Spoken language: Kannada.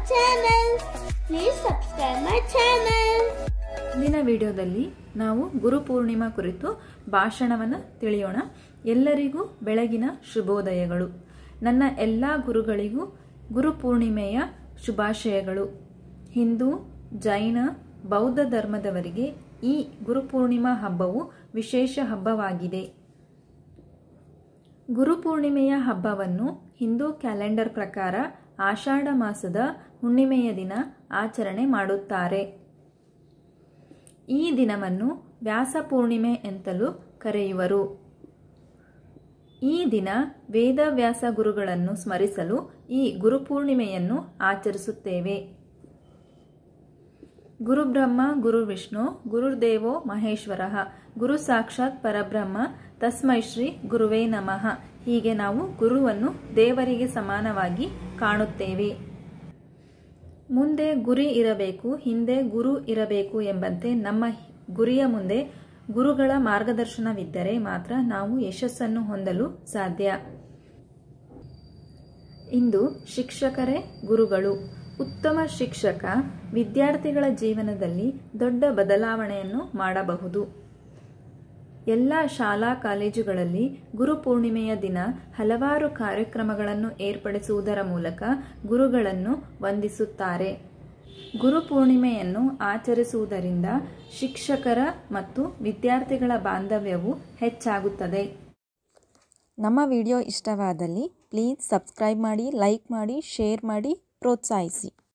channel. Please subscribe my channel. ಇಂದಿನ ವಿಡಿಯೋದಲ್ಲಿ ನಾವು ಗುರುಪೂರ್ಣಿಮಾ ಕುರಿತು ಭಾಷಣವನ್ನು ತಿಳಿಯೋಣ ಎಲ್ಲರಿಗೂ ಬೆಳಗಿನ ಶುಭೋದಯಗಳು ನನ್ನ ಎಲ್ಲ ಗುರುಗಳಿಗೂ ಗುರುಪೂರ್ಣಿಮೆಯ ಶುಭಾಶಯಗಳು ಹಿಂದೂ ಜೈನ ಬೌದ್ಧ ಧರ್ಮದವರಿಗೆ ಈ ಗುರುಪೂರ್ಣಿಮಾ ಹಬ್ಬವು ವಿಶೇಷ ಹಬ್ಬವಾಗಿದೆ ಗುರುಪೂರ್ಣಿಮೆಯ ಹಬ್ಬವನ್ನು ಹಿಂದೂ ಕ್ಯಾಲೆಂಡರ್ ಪ್ರಕಾರ ಆಷಾಢ ಮಾಸದ ಹುಣ್ಣಿಮೆಯ ದಿನ ಆಚರಣೆ ಮಾಡುತ್ತಾರೆ ಈ ದಿನವನ್ನು ವ್ಯಾಸ ಪೂರ್ಣಿಮೆ ಎಂತಲೂ ಕರೆಯುವರು ಈ ದಿನ ವೇದವ್ಯಾಸ ಗುರುಗಳನ್ನು ಸ್ಮರಿಸಲು ಈ ಗುರುಪೂರ್ಣಿಮೆಯನ್ನು ಆಚರಿಸುತ್ತೇವೆ ಗುರುಬ್ರಹ್ಮ ಗುರು ವಿಷ್ಣು ಗುರುರ್ದೇವೋ ಮಹೇಶ್ವರ ಗುರು ಸಾಕ್ಷಾತ್ ಪರಬ್ರಹ್ಮ ತಸ್ಮೈ ಶ್ರೀ ಗುರುವೇ ನಮಃ ಹೀಗೆ ನಾವು ಗುರುವನ್ನು ದೇವರಿಗೆ ಸಮಾನವಾಗಿ ಕಾಣುತ್ತೇವೆ ಮುಂದೆ ಗುರಿ ಇರಬೇಕು ಹಿಂದೆ ಗುರು ಇರಬೇಕು ಎಂಬಂತೆ ನಮ್ಮ ಗುರಿಯ ಮುಂದೆ ಗುರುಗಳ ಮಾರ್ಗದರ್ಶನವಿದ್ದರೆ ಮಾತ್ರ ನಾವು ಯಶಸ್ಸನ್ನು ಹೊಂದಲು ಸಾಧ್ಯ ಇಂದು ಶಿಕ್ಷಕರೇ ಗುರುಗಳು ಉತ್ತಮ ಶಿಕ್ಷಕ ವಿದ್ಯಾರ್ಥಿಗಳ ಜೀವನದಲ್ಲಿ ದೊಡ್ಡ ಬದಲಾವಣೆಯನ್ನು ಮಾಡಬಹುದು ಎಲ್ಲ ಶಾಲಾ ಕಾಲೇಜುಗಳಲ್ಲಿ ಗುರುಪೂರ್ಣಿಮೆಯ ದಿನ ಹಲವಾರು ಕಾರ್ಯಕ್ರಮಗಳನ್ನು ಏರ್ಪಡಿಸುವುದರ ಮೂಲಕ ಗುರುಗಳನ್ನು ವಂದಿಸುತ್ತಾರೆ ಗುರುಪೂರ್ಣಿಮೆಯನ್ನು ಆಚರಿಸುವುದರಿಂದ ಶಿಕ್ಷಕರ ಮತ್ತು ವಿದ್ಯಾರ್ಥಿಗಳ ಬಾಂಧವ್ಯವು ಹೆಚ್ಚಾಗುತ್ತದೆ ನಮ್ಮ ವಿಡಿಯೋ ಇಷ್ಟವಾದಲ್ಲಿ ಪ್ಲೀಸ್ ಸಬ್ಸ್ಕ್ರೈಬ್ ಮಾಡಿ ಲೈಕ್ ಮಾಡಿ ಶೇರ್ ಮಾಡಿ ಪ್ರೋತ್ಸಾಹಿಸಿ